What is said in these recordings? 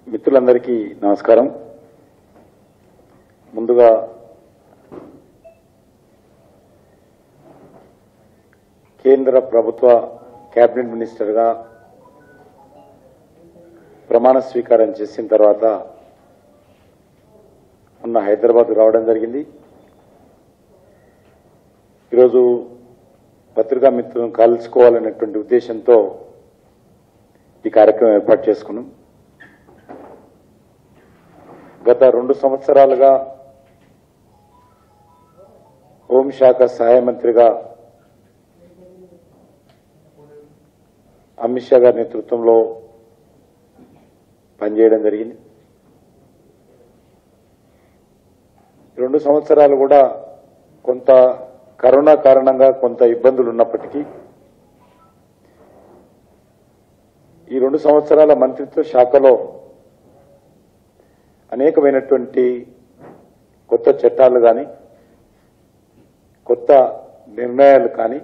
మిత్రులందరికీ నమస్కారం ముందుగా కేంద్ర ప్రభుత్వ కేబినెట్ మినిస్టర్గా ప్రమాణ స్వీకారం చేసిన తర్వాత మొన్న హైదరాబాద్ రావడం జరిగింది ఈరోజు పత్రికా మిత్రులను కలుసుకోవాలనేటువంటి ఉద్దేశంతో ఈ కార్యక్రమం ఏర్పాటు చేసుకున్నాం గత రెండు సంవత్సరాలుగా హోంశాఖ సహాయ మంత్రిగా అమిత్ షా గారి నేతృత్వంలో పనిచేయడం జరిగింది రెండు సంవత్సరాలు కూడా కొంత కరోనా కారణంగా కొంత ఇబ్బందులు ఉన్నప్పటికీ ఈ రెండు సంవత్సరాల మంత్రిత్వ శాఖలో అనేకమైనటువంటి కొత్త చట్టాలు కానీ కొత్త నిర్ణయాలు కానీ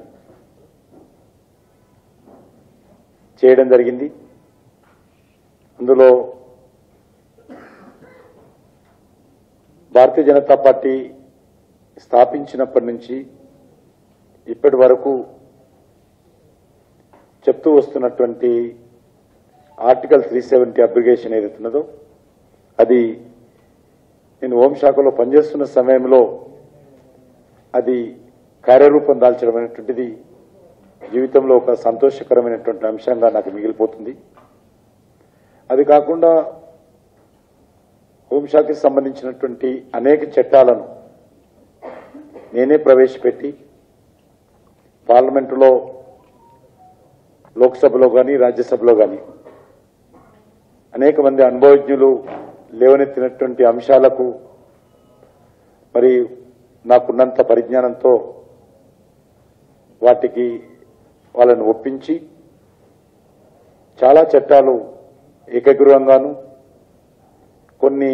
చేయడం జరిగింది అందులో భారతీయ జనతా పార్టీ స్థాపించినప్పటి నుంచి ఇప్పటి వరకు చెప్తూ వస్తున్నటువంటి ఆర్టికల్ త్రీ సెవెంటీ అబ్రిగేషన్ ఏదైతున్నదో అది నేను హోంశాఖలో పనిచేస్తున్న సమయంలో అది కార్యరూపం దాల్చడం అనేటువంటిది జీవితంలో ఒక సంతోషకరమైనటువంటి అంశంగా నాకు మిగిలిపోతుంది అది కాకుండా హోంశాఖకి సంబంధించినటువంటి అనేక చట్టాలను నేనే ప్రవేశపెట్టి పార్లమెంటులో లోక్సభలో కానీ రాజ్యసభలో కానీ అనేక మంది అనుభవజ్ఞులు లేవనెత్తినటువంటి అంశాలకు మరి నాకున్నంత పరిజ్ఞానంతో వాటికి వాళ్ళని ఒప్పించి చాలా చట్టాలు ఏకగ్రీవంగాను కొన్ని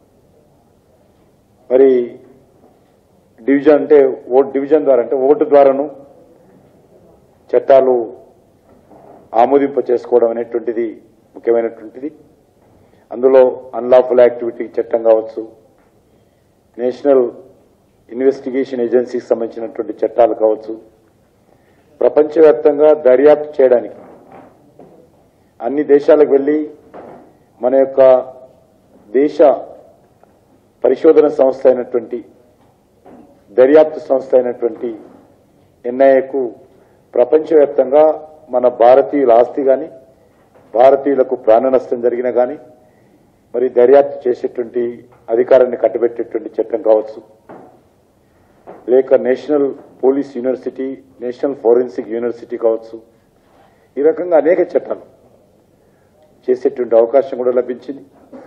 మరి డివిజన్ అంటే ఓట్ డివిజన్ ద్వారా అంటే ఓటు ద్వారాను చట్టాలు ఆమోదింప చేసుకోవడం అనేటువంటిది ముఖ్యమైనటువంటిది అందులో అన్లాఫుల్ యాక్టివిటీ చట్టం కావచ్చు నేషనల్ ఇన్వెస్టిగేషన్ ఏజెన్సీకి సంబంధించినటువంటి చట్టాలు కావచ్చు ప్రపంచవ్యాప్తంగా దర్యాప్తు చేయడానికి అన్ని దేశాలకు వెళ్ళి మన యొక్క దేశ పరిశోధన సంస్థ అయినటువంటి దర్యాప్తు సంస్థ అయినటువంటి ఎన్ఐఏకు ప్రపంచవ్యాప్తంగా మన భారతీయుల ఆస్తి కానీ భారతీయులకు ప్రాణ నష్టం జరిగినా కానీ మరి దర్యాప్తు చేసేటువంటి అధికారాన్ని కట్టబెట్టేటువంటి చట్టం కావచ్చు లేక national police university national forensic university కావచ్చు ఈ రకంగా అనేక చట్టాలు చేసేటువంటి అవకాశం కూడా లభించింది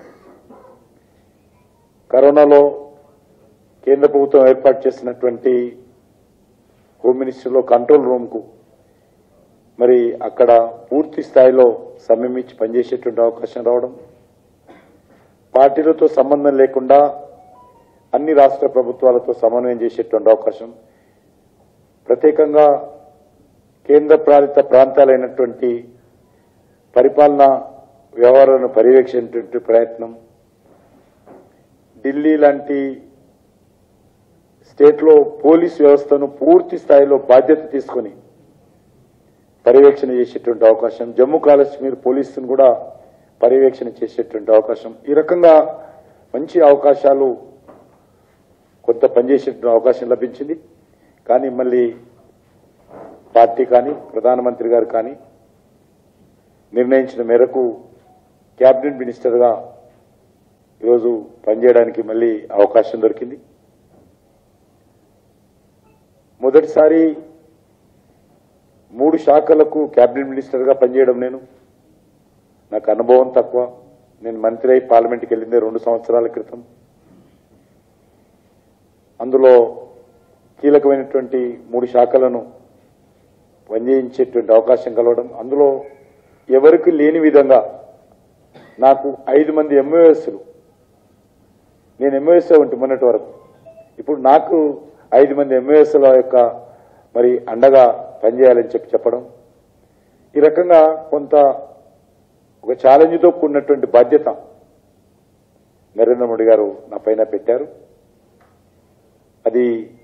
కరోనాలో కేంద్ర ప్రభుత్వం ఏర్పాటు చేసినటువంటి హోమ్ మినిస్టర్లో కంట్రోల్ రూమ్కు మరి అక్కడ పూర్తి స్థాయిలో సమయం ఇచ్చి పనిచేసేటువంటి అవకాశం రావడం పార్టీలతో సంబంధం లేకుండా అన్ని రాష్ట్ర ప్రభుత్వాలతో సమన్వయం చేసేటువంటి అవకాశం ప్రత్యేకంగా కేంద్ర పాలిత ప్రాంతాలైనటువంటి పరిపాలన వ్యవహారాలను పర్యవేక్షించేటువంటి ప్రయత్నం ఢిల్లీ లాంటి స్టేట్లో పోలీస్ వ్యవస్థను పూర్తి స్థాయిలో బాధ్యత తీసుకొని పర్యవేక్షణ చేసేటువంటి అవకాశం జమ్మూ కాశ్మీర్ పోలీసును కూడా పర్యవేక్షణ చేసేటువంటి అవకాశం ఈ రకంగా మంచి అవకాశాలు కొంత పనిచేసేటువంటి అవకాశం లభించింది కానీ మళ్ళీ పార్టీ కానీ ప్రధానమంత్రి గారు కానీ నిర్ణయించిన మేరకు క్యాబినెట్ మినిస్టర్గా ఈరోజు పనిచేయడానికి మళ్ళీ అవకాశం దొరికింది మొదటిసారి మూడు శాఖలకు క్యాబినెట్ మినిస్టర్గా పనిచేయడం నేను నాకు అనుభవం తక్కువ నేను మంత్రి అయి పార్లమెంట్కి వెళ్ళిందే రెండు సంవత్సరాల క్రితం అందులో కీలకమైనటువంటి మూడు శాఖలను పనిచేయించేటువంటి అవకాశం కలవడం అందులో ఎవరికి లేని విధంగా నాకు ఐదు మంది ఎంఓఎస్లు నేను ఎంఓఎస్ ఉంటే మొన్నటి వరకు ఇప్పుడు నాకు ఐదు మంది ఎంఓఎస్ల యొక్క మరి అండగా పనిచేయాలని చెప్పి చెప్పడం ఈ రకంగా కొంత ఒక ఛాలెంజ్తో కూడినటువంటి బాధ్యత నరేంద్ర మోడీ గారు నా పైన పెట్టారు అది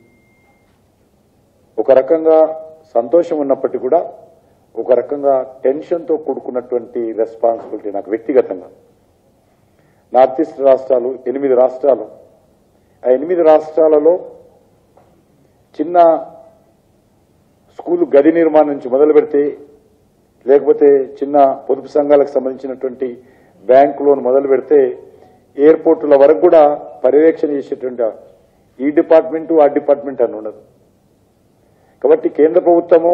ఒక రకంగా సంతోషం ఉన్నప్పటికీ కూడా ఒక రకంగా టెన్షన్తో కూడుకున్నటువంటి రెస్పాన్సిబిలిటీ నాకు వ్యక్తిగతంగా నార్త్ ఈస్ట్ రాష్ట్రాలు ఎనిమిది రాష్ట్రాలు ఆ ఎనిమిది రాష్ట్రాలలో చిన్న స్కూల్ గది నిర్మాణం నుంచి మొదలు పెడితే లేకపోతే చిన్న పొదుపు సంఘాలకు సంబంధించినటువంటి బ్యాంకు లోన్ మొదలు పెడితే ఎయిర్పోర్టుల వరకు కూడా పర్యవేక్షణ చేసేటువంటి ఈ డిపార్ట్మెంటు ఆ డిపార్ట్మెంట్ అని ఉండదు కాబట్టి కేంద్ర ప్రభుత్వము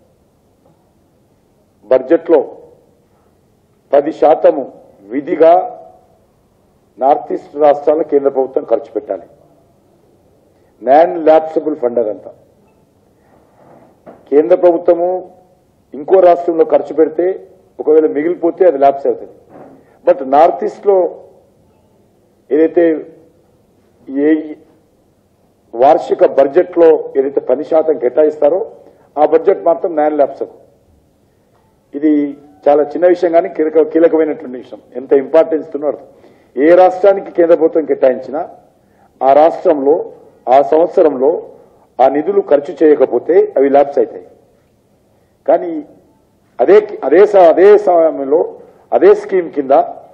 బడ్జెట్లో పది శాతము విధిగా నార్త్ ఈస్ట్ రాష్ట్రాల కేంద్ర ప్రభుత్వం ఖర్చు పెట్టాలి నాన్ ల్యాప్సబుల్ ఫండ్ అదంతా కేంద్ర ప్రభుత్వము ఇంకో రాష్ట్రంలో ఖర్చు పెడితే ఒకవేళ మిగిలిపోతే అది ల్యాప్స్ అవుతుంది బట్ నార్త్ ఈస్ట్ లో ఏదైతే ఏ వార్షిక బడ్జెట్ లో ఏదైతే పది శాతం కేటాయిస్తారో ఆ బడ్జెట్ మాత్రం నాన్ ల్యాప్సబుల్ ఇది చాలా చిన్న విషయం కానీ కీలక కీలకమైనటువంటి విషయం ఎంత ఇంపార్టెన్స్ ఇస్తున్నో అర్థం ఏ రాష్ట్రానికి కేంద్ర ప్రభుత్వం కేటాయించినా ఆ రాష్ట్రంలో ఆ సంవత్సరంలో ఆ నిధులు ఖర్చు చేయకపోతే అవి ల్యాప్స్ అవుతాయి కానీ అదే అదే స- అదే సమయంలో అదే స్కీమ్ కింద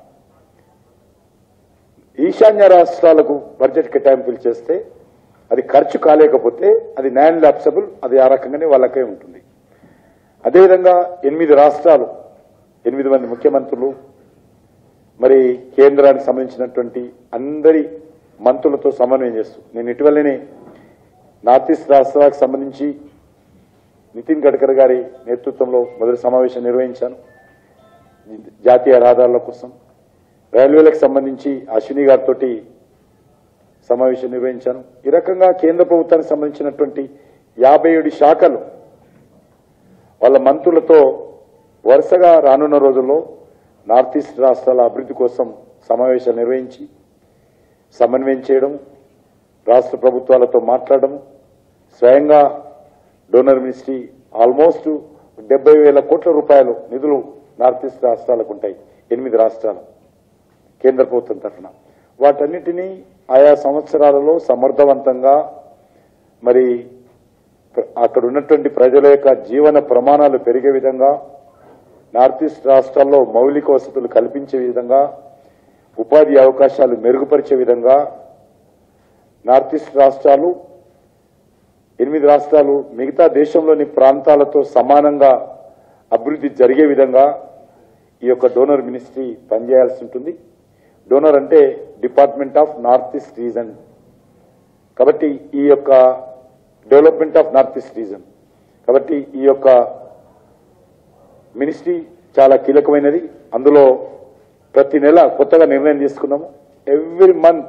ఈశాన్య రాష్ట్రాలకు బడ్జెట్ కేటాయింపులు చేస్తే అది ఖర్చు కాలేకపోతే అది నాన్ ల్యాప్సబుల్ అది ఆ రకంగానే వాళ్ళకే ఉంటుంది అదేవిధంగా ఎనిమిది రాష్ట్రాలు ఎనిమిది మంది ముఖ్యమంత్రులు మరి కేంద్రానికి సంబంధించినటువంటి అందరి మంత్రులతో సమన్వయం చేస్తూ నేను ఇటీవలనే నార్త్ ఈస్ట్ రాష్ట్రాలకు సంబంధించి నితిన్ గడ్కరీ గారి నేతృత్వంలో మొదటి సమావేశం నిర్వహించాను జాతీయ రహదారుల కోసం రైల్వేలకు సంబంధించి అశ్విని గారితో సమావేశం నిర్వహించాను ఈ రకంగా కేంద్ర ప్రభుత్వానికి సంబంధించినటువంటి యాభై ఏడు శాఖలు వాళ్ళ మంత్రులతో వరుసగా రానున్న రోజుల్లో నార్త్ ఈస్ట్ రాష్ట్రాల అభివృద్ధి కోసం సమావేశాలు నిర్వహించి సమన్వయం చేయడం రాష్ట్ర ప్రభుత్వాలతో మాట్లాడడం స్వయంగా డోనర్ మినిస్ట్రీ ఆల్మోస్ట్ డెబ్బై వేల కోట్ల రూపాయలు నిధులు నార్త్ ఈస్ట్ రాష్ట్రాలకు ఉంటాయి ఎనిమిది రాష్ట్రాలు కేంద్ర ప్రభుత్వం తరఫున వాటన్నిటినీ ఆయా సంవత్సరాలలో సమర్థవంతంగా మరి ప్ర- అక్కడ ఉన్నటువంటి ప్రజల యొక్క జీవన ప్రమాణాలు పెరిగే విధంగా నార్త్ ఈస్ట్ రాష్ట్రాల్లో మౌలిక వసతులు కల్పించే విధంగా ఉపాధి అవకాశాలు మెరుగుపరిచే విధంగా నార్త్ ఈస్ట్ రాష్ట్రాలు ఎనిమిది రాష్ట్రాలు మిగతా దేశంలోని ప్రాంతాలతో సమానంగా అభివృద్ధి జరిగే విధంగా ఈ యొక్క డోనర్ మినిస్ట్రీ పనిచేయాల్సి ఉంటుంది డోనర్ అంటే department of north east region కాబట్టి ఈ యొక్క development of north east region కాబట్టి ఈ యొక్క మినిస్ట్రీ చాలా కీలకమైనది అందులో ప్రతి నెల కొత్తగా నిర్ణయం తీసుకున్నాము ఎవ్రీ మంత్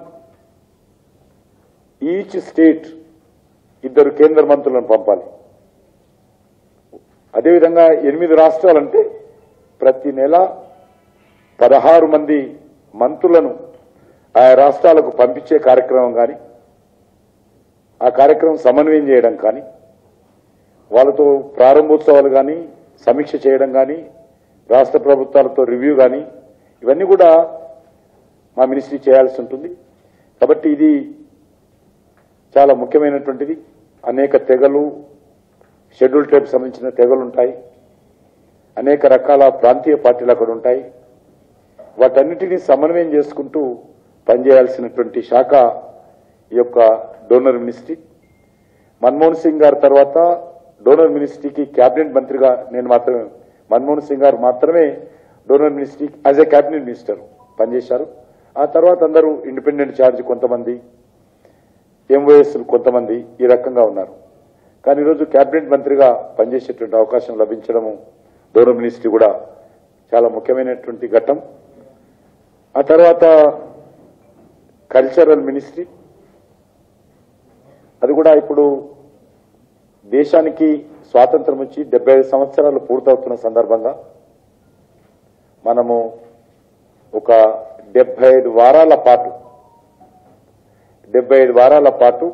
ఈచ్ స్టేట్ ఇద్దరు కేంద్ర మంత్రులను పంపాలి అదేవిధంగా ఎనిమిది రాష్ట్రాలంటే ప్రతి నెల పదహారు మంది మంత్రులను ఆయా రాష్ట్రాలకు పంపించే కార్యక్రమం కానీ ఆ కార్యక్రమం సమన్వయం చేయడం కానీ వాళ్ళతో ప్రారంభోత్సవాలు కానీ సమీక్ష చేయడం కానీ రాష్ట్ర ప్రభుత్వాలతో రివ్యూ కానీ ఇవన్నీ కూడా మా మినిస్ట్రీ చేయాల్సి ఉంటుంది కాబట్టి ఇది చాలా ముఖ్యమైనటువంటిది అనేక తెగలు షెడ్యూల్ ట్రైబ్ సంబంధించిన తెగలు ఉంటాయి అనేక రకాల ప్రాంతీయ పార్టీలు అక్కడ ఉంటాయి వాటన్నిటినీ సమన్వయం చేసుకుంటూ పనిచేయాల్సినటువంటి శాఖ ఈ యొక్క డోనర్ మినిస్ట్రీ మన్మోహన్ సింగ్ గారి తర్వాత డోనర్ మినిస్ట్రీకి కేబినెట్ మంత్రిగా నేను మాత్రమే మన్మోహన్ సింగ్ గారు మాత్రమే DoNER ministry as a cabinet minister పనిచేశారు ఆ తర్వాత అందరూ ఇండిపెండెంట్ ఛార్జ్ కొంతమంది ఎంఓఎస్ కొంతమంది ఈ రకంగా ఉన్నారు కానీ ఈరోజు కేబినెట్ మంత్రిగా పనిచేసేటువంటి అవకాశం లభించడము డోనర్ మినిస్ట్రీ కూడా చాలా ముఖ్యమైనటువంటి ఘట్టం ఆ తర్వాత కల్చరల్ మినిస్ట్రీ అది కూడా ఇప్పుడు దేశానికి స్వాతంత్రం వచ్చి డెబ్బై ఐదు సంవత్సరాలు పూర్తవుతున్న సందర్భంగా మనము ఒక డెబ్బై ఐదు వారాల పాటు డెబ్బై ఐదు వారాల పాటు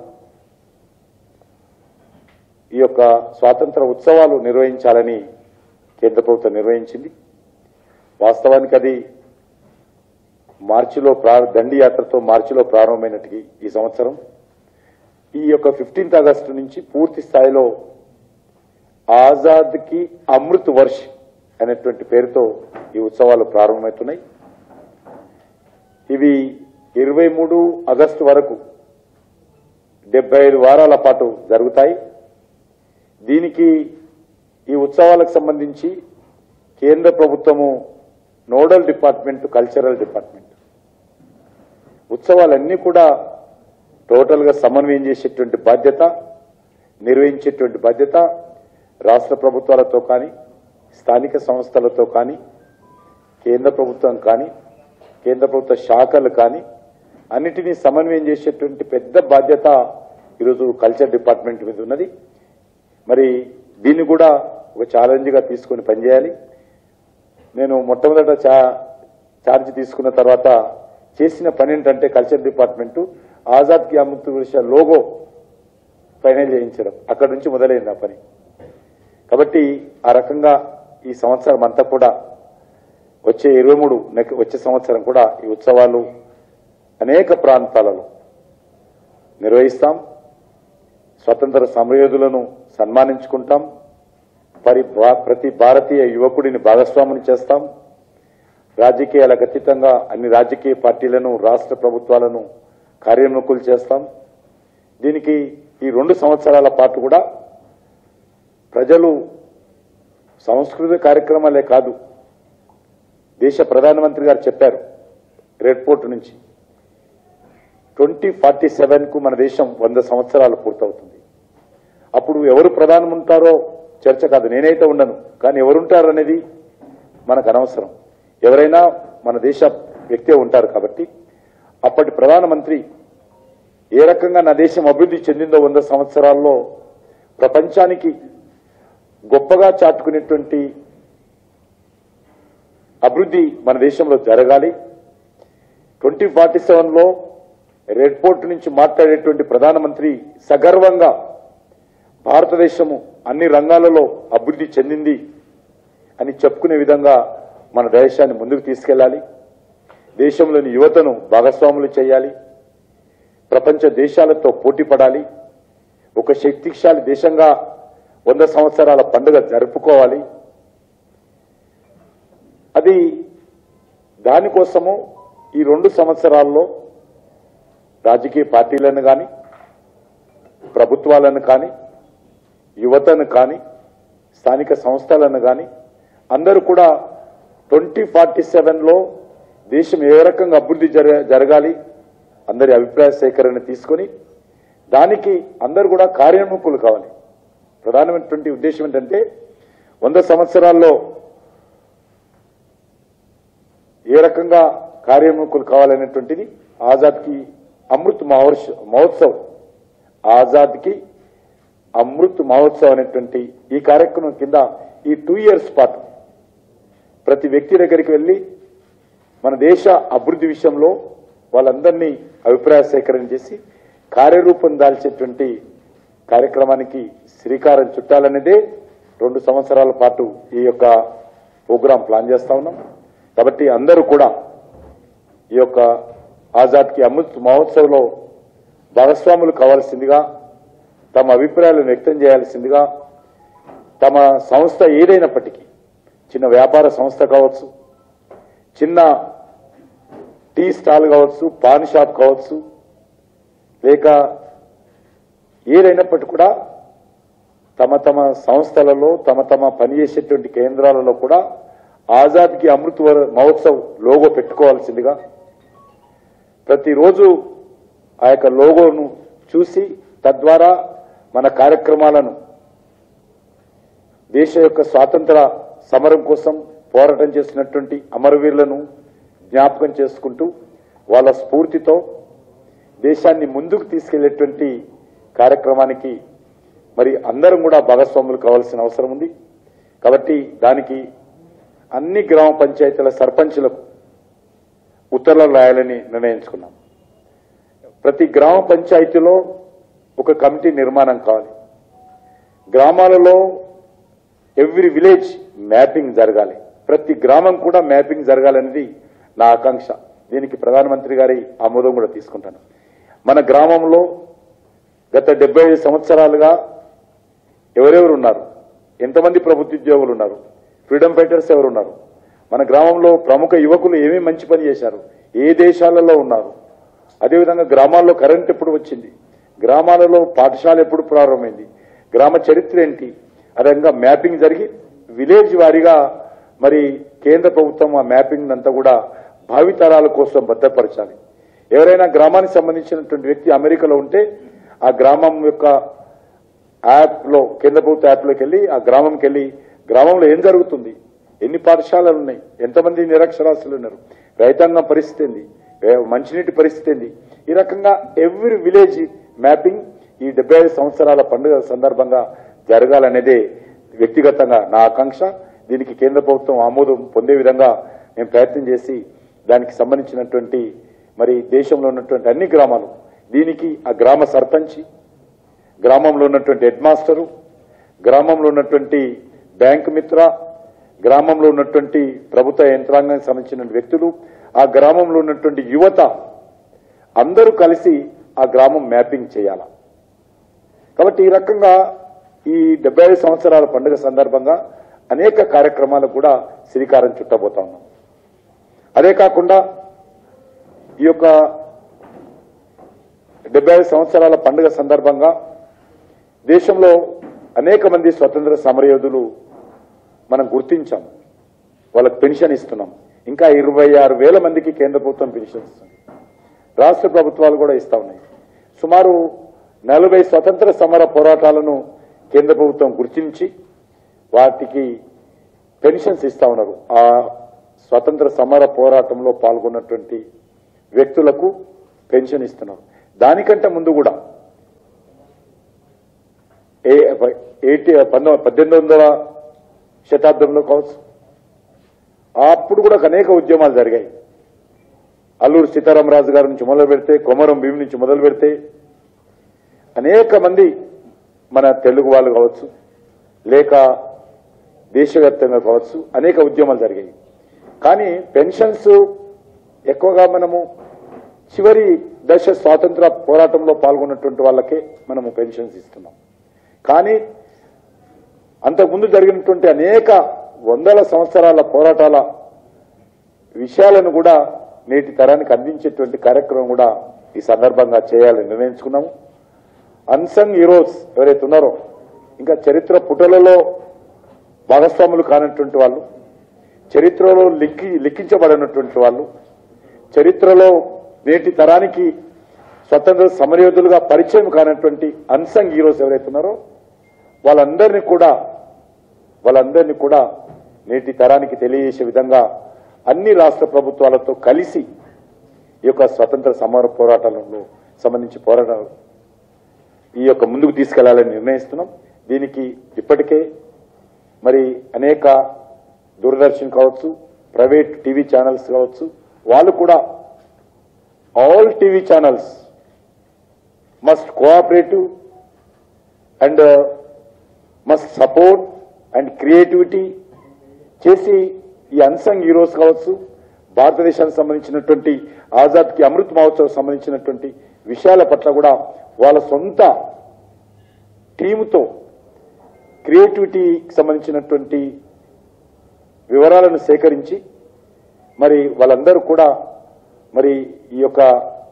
ఈ యొక్క స్వాతంత్ర ఉత్సవాలు నిర్వహించాలని కేంద్ర ప్రభుత్వం నిర్వహించింది వాస్తవానికి అది మార్చిలో ప్రా దండియాత్రతో మార్చిలో ప్రారంభమైనట్టుగా ఈ సంవత్సరం ఈ యొక్క ఫిఫ్టీన్త్ ఆగస్టు నుంచి పూర్తి స్థాయిలో ఆజాద్కి అమృత్ వర్ష్ అనేటువంటి పేరుతో ఈ ఉత్సవాలు ప్రారంభమవుతున్నాయి ఇవి ఇరవై మూడు ఆగస్టు వరకు డెబ్బై ఐదు వారాల పాటు జరుగుతాయి దీనికి ఈ ఉత్సవాలకు సంబంధించి కేంద్ర ప్రభుత్వము నోడల్ డిపార్ట్మెంట్ కల్చరల్ డిపార్ట్మెంట్ ఉత్సవాలన్నీ కూడా టోటల్గా సమన్వయం చేసేటువంటి బాధ్యత నిర్వహించేటువంటి బాధ్యత రాష్ట్ర ప్రభుత్వాలతో కానీ స్థానిక సంస్థలతో కానీ కేంద్ర ప్రభుత్వం కానీ కేంద్ర ప్రభుత్వ శాఖలు కానీ అన్నిటినీ సమన్వయం చేసేటువంటి పెద్ద బాధ్యత ఈరోజు కల్చర్ డిపార్ట్మెంట్ మీద ఉన్నది మరి దీన్ని కూడా ఒక ఛాలెంజ్గా తీసుకొని పనిచేయాలి నేను మొట్టమొదట చా ఛార్జ్ తీసుకున్న తర్వాత చేసిన పని ఏంటంటే కల్చర్ డిపార్ట్మెంట్ ఆజాద్ కి అమృత్ విషయ లోగో ఫైనల్ చేయించడం అక్కడి నుంచి మొదలైంది ఆ పని కాబట్టి ఆ రకంగా ఈ సంవత్సరం అంతా కూడా వచ్చే ఇరవై మూడు వచ్చే సంవత్సరం కూడా ఈ ఉత్సవాలు అనేక ప్రాంతాలలో నిర్వహిస్తాం స్వతంత్ర సమరయోధులను సన్మానించుకుంటాం పరి భా- ప్రతి భారతీయ యువకుడిని భాగస్వాముని చేస్తాం రాజకీయాలకు అతీతంగా అన్ని రాజకీయ పార్టీలను రాష్ట్ర ప్రభుత్వాలను కార్యోన్ముఖులు చేస్తాం దీనికి ఈ రెండు సంవత్సరాల పాటు కూడా ప్రజలు సంస్కృతి కార్యక్రమాలే కాదు దేశ ప్రధానమంత్రి గారు చెప్పారు రెడ్ పోర్ట్ నుంచి ట్వంటీ ఫార్టీ సెవెన్ కు మన దేశం వంద సంవత్సరాలు పూర్తవుతుంది అప్పుడు ఎవరు ప్రధానం ఉంటారో చర్చ కాదు నేనైతే ఉండను కానీ ఎవరుంటారు అనేది మనకు అనవసరం ఎవరైనా మన దేశ వ్యక్తే ఉంటారు కాబట్టి అప్పటి ప్రధానమంత్రి ఏ రకంగా నా దేశం అభివృద్ధి చెందిందో వంద సంవత్సరాల్లో ప్రపంచానికి గొప్పగా చాటుకునేటువంటి అభివృద్ధి మన దేశంలో జరగాలి ట్వంటీ ఫార్టీ సెవెన్లో రెడ్ పోర్ట్ నుంచి మాట్లాడేటువంటి ప్రధానమంత్రి సగర్వంగా భారతదేశము అన్ని రంగాలలో అభివృద్ధి చెందింది అని చెప్పుకునే విధంగా మన దేశాన్ని ముందుకు తీసుకెళ్లాలి దేశంలోని యువతను భాగస్వాములు చేయాలి ప్రపంచ దేశాలతో పోటీ పడాలి ఒక శక్తిశాలి దేశంగా వంద సంవత్సరాల పండుగ జరుపుకోవాలి అది దానికోసము ఈ రెండు సంవత్సరాల్లో రాజకీయ పార్టీలను కానీ ప్రభుత్వాలను కానీ యువతను కానీ స్థానిక సంస్థలను కానీ అందరూ కూడా ట్వంటీ ఫార్టీ సెవెన్లో దేశం ఏ రకంగా అభివృద్ధి జరగ- జరగాలి అందరి అభిప్రాయ సేకరణ తీసుకొని దానికి అందరూ కూడా కార్యోన్ముఖులు కావాలి ప్రధానమైనటువంటి ఉద్దేశం ఏంటంటే వంద సంవత్సరాల్లో ఏ రకంగా కార్యోన్ముఖులు కావాలనేటువంటిది ఆజాద్కి అమృత్ మహోత్స మహోత్సవ్ ఆజాద్కి అమృత్ మహోత్సవ్ అనేటువంటి ఈ కార్యక్రమం కింద ఈ టూ ఇయర్స్ పాటు ప్రతి వ్యక్తి దగ్గరికి వెళ్ళి మన దేశ అభివృద్ధి విషయంలో వాళ్ళందరినీ అభిప్రాయ సేకరణ చేసి కార్యరూపం దాల్చేటువంటి కార్యక్రమానికి శ్రీకారం చుట్టాలనేదే రెండు సంవత్సరాల పాటు ఈ యొక్క ప్రోగ్రాం ప్లాన్ చేస్తా ఉన్నాం కాబట్టి అందరూ కూడా ఈ యొక్క ఆజాద్కి అమృత్ మహోత్సవ్లో భాగస్వాములు కావాల్సిందిగా తమ అభిప్రాయాలను వ్యక్తం చేయాల్సిందిగా తమ సంస్థ ఏదైనప్పటికీ చిన్న వ్యాపార సంస్థ కావచ్చు చిన్న టీ స్టాల్ కావచ్చు పాన్ షాప్ కావచ్చు లేక ఏదైనప్పటికీ కూడా తమ తమ సంస్థలలో తమ తమ పనిచేసేటువంటి కేంద్రాలలో కూడా ఆజాద్కి అమృత్ వర- మహోత్సవ్ లోగో పెట్టుకోవాల్సిందిగా ప్రతిరోజు ఆ యొక్క లోగోను చూసి తద్వారా మన కార్యక్రమాలను దేశ యొక్క స్వాతంత్ర సమరం కోసం పోరాటం చేసినటువంటి అమరవీరులను జ్ఞాపకం చేసుకుంటూ వాళ్ళ స్ఫూర్తితో దేశాన్ని ముందుకు తీసుకెళ్లేటువంటి కార్యక్రమానికి మరి అందరం కూడా భాగస్వాములు కావాల్సిన అవసరం ఉంది కాబట్టి దానికి అన్ని గ్రామ పంచాయతీల సర్పంచులకు ఉత్తర్వులు రాయాలని నిర్ణయించుకున్నాం ప్రతి గ్రామ పంచాయతీలో ఒక కమిటీ నిర్మాణం కావాలి గ్రామాలలో ఎవ్రీ విలేజ్ మ్యాపింగ్ జరగాలి ప్రతి గ్రామం కూడా మ్యాపింగ్ జరగాలనేది నా ఆకాంక్ష దీనికి ప్రధానమంత్రి గారి ఆమోదం కూడా తీసుకుంటాను మన గ్రామంలో గత డెబ్బై ఐదు సంవత్సరాలుగా ఎవరెవరు ఉన్నారు ఎంతమంది ప్రభుత్వ ఉద్యోగులు ఉన్నారు ఫ్రీడమ్ ఫైటర్స్ ఎవరు ఉన్నారు మన గ్రామంలో ప్రముఖ యువకులు ఏమేమి మంచి పని చేశారు ఏ దేశాలలో ఉన్నారు అదేవిధంగా గ్రామాల్లో కరెంట్ ఎప్పుడు వచ్చింది గ్రామాలలో పాఠశాల ఎప్పుడు ప్రారంభమైంది గ్రామ చరిత్ర ఏంటి అదేవిధంగా మ్యాపింగ్ జరిగి విలేజ్ వారీగా మరి కేంద్ర ప్రభుత్వం ఆ మ్యాపింగ్ అంతా కూడా భావితరాల కోసం భద్రపరచాలి ఎవరైనా గ్రామానికి సంబంధించినటువంటి వ్యక్తి అమెరికాలో ఉంటే ఆ గ్రామం యొక్క యాప్ లో కేంద్ర ప్రభుత్వ యాప్ లోకి వెళ్ళి ఆ గ్రామంకి వెళ్ళి గ్రామంలో ఏం జరుగుతుంది ఎన్ని పాఠశాలలు ఉన్నాయి ఎంతమంది నిరక్షరాస్యులు ఉన్నారు రైతాంగం పరిస్థితి ఏంది ఏ- మంచినీటి పరిస్థితి ఏంది ఈ రకంగా ఎవ్రీ విలేజ్ మ్యాపింగ్ ఈ డెబ్బై ఐదు సంవత్సరాల పండుగ సందర్భంగా జరగాలనేదే వ్యక్తిగతంగా నా ఆకాంక్ష దీనికి కేంద్ర ప్రభుత్వం ఆమోదం పొందే విధంగా నేను ప్రయత్నం చేసి దానికి సంబంధించినటువంటి మరి దేశంలో ఉన్నటువంటి అన్ని గ్రామాలు దీనికి ఆ గ్రామ సర్పంచి గ్రామంలో ఉన్నటువంటి హెడ్ మాస్టరు గ్రామంలో ఉన్నటువంటి బ్యాంక్ మిత్ర గ్రామంలో ఉన్నటువంటి ప్రభుత్వ యంత్రాంగానికి సంబంధించిన వ్యక్తులు ఆ గ్రామంలో ఉన్నటువంటి యువత అందరూ కలిసి ఆ గ్రామం మ్యాపింగ్ చేయాల కాబట్టి ఈ రకంగా ఈ డెబ్బై ఐదు సంవత్సరాల పండుగ సందర్భంగా అనేక కార్యక్రమాలకు కూడా శ్రీకారం చుట్టబోతా ఉన్నాం అదే కాకుండా ఈ యొక్క డెబ్బై ఐదు సంవత్సరాల పండుగ సందర్భంగా దేశంలో అనేక మంది స్వతంత్ర సమరయోధులు మనం గుర్తించాం వాళ్ళకి పెన్షన్ ఇస్తున్నాం ఇంకా ఇరవై ఆరు వేల మందికి కేంద్ర ప్రభుత్వం పెన్షన్ ఇస్తుంది రాష్ట్ర ప్రభుత్వాలు కూడా ఇస్తా ఉన్నాయి సుమారు నలభై స్వతంత్ర సమర పోరాటాలను కేంద్ర ప్రభుత్వం గుర్తించి వాటికి పెన్షన్స్ ఇస్తా ఉన్నారు ఆ స్వతంత్ర సమర పోరాటంలో పాల్గొన్నటువంటి వ్యక్తులకు పెన్షన్ ఇస్తున్నారు దానికంటే ముందు కూడా ఏ ఎయిటీ పంతొమ్మిది పద్దెనిమిది వందల శతాబ్దంలో కావచ్చు అప్పుడు కూడా అనేక ఉద్యమాలు జరిగాయి అల్లూరు సీతారామరాజు గారి నుంచి మొదలు పెడితే కొమరం భీమి నుంచి మొదలు పెడితే అనేక మంది మన తెలుగు వాళ్ళు కావచ్చు లేక దేశవ్యాప్తంగా కావచ్చు అనేక ఉద్యమాలు జరిగాయి కానీ పెన్షన్స్ ఎక్కువగా మనము చివరి దశ స్వాతంత్ర పోరాటంలో పాల్గొన్నటువంటి వాళ్ళకే మనము పెన్షన్స్ ఇస్తున్నాం కానీ అంతకుముందు జరిగినటువంటి అనేక వందల సంవత్సరాల పోరాటాల విషయాలను కూడా నేటి తరానికి అందించేటువంటి కార్యక్రమం కూడా ఈ సందర్భంగా చేయాలని నిర్ణయించుకున్నాము అన్సంగ్ హీరోస్ ఎవరైతే ఉన్నారో ఇంకా చరిత్ర పుటలలో భాగస్వాములు కానటువంటి వాళ్ళు చరిత్రలో లిక్కి లిఖించబడినటువంటి వాళ్ళు చరిత్రలో నేటి తరానికి స్వతంత్ర సమరయోధులుగా పరిచయం కానటువంటి అన్సంగ్ హీరోస్ ఎవరైతే ఉన్నారో వాళ్ళందరినీ కూడా వాళ్ళందరినీ కూడా నేటి తరానికి తెలియజేసే విధంగా అన్ని రాష్ట్ర ప్రభుత్వాలతో కలిసి ఈ యొక్క స్వతంత్ర సమర పోరాటాలలో సంబంధించి పోరాటాలు ఈ యొక్క ముందుకు తీసుకెళ్లాలని నిర్ణయిస్తున్నాం దీనికి ఇప్పటికే మరి అనేక దూరదర్శన్ కావచ్చు ప్రైవేట్ టీవీ ఛానల్స్ కావచ్చు వాళ్ళు కూడా all TV channels must cooperative and must support and creativity చేసి ఈ అన్సంగ్ హీరోస్ కావచ్చు భారతదేశానికి సంబంధించినటువంటి ఆజాద్ కి అమృత్ మహోత్సవ్ సంబంధించినటువంటి విషయాల పట్ల కూడా వాళ్ళ సొంత టీముతో క్రియేటివిటీకి సంబంధించినటువంటి వివరాలను సేకరించి మరి వాళ్ళందరూ కూడా మరి ఈ యొక్క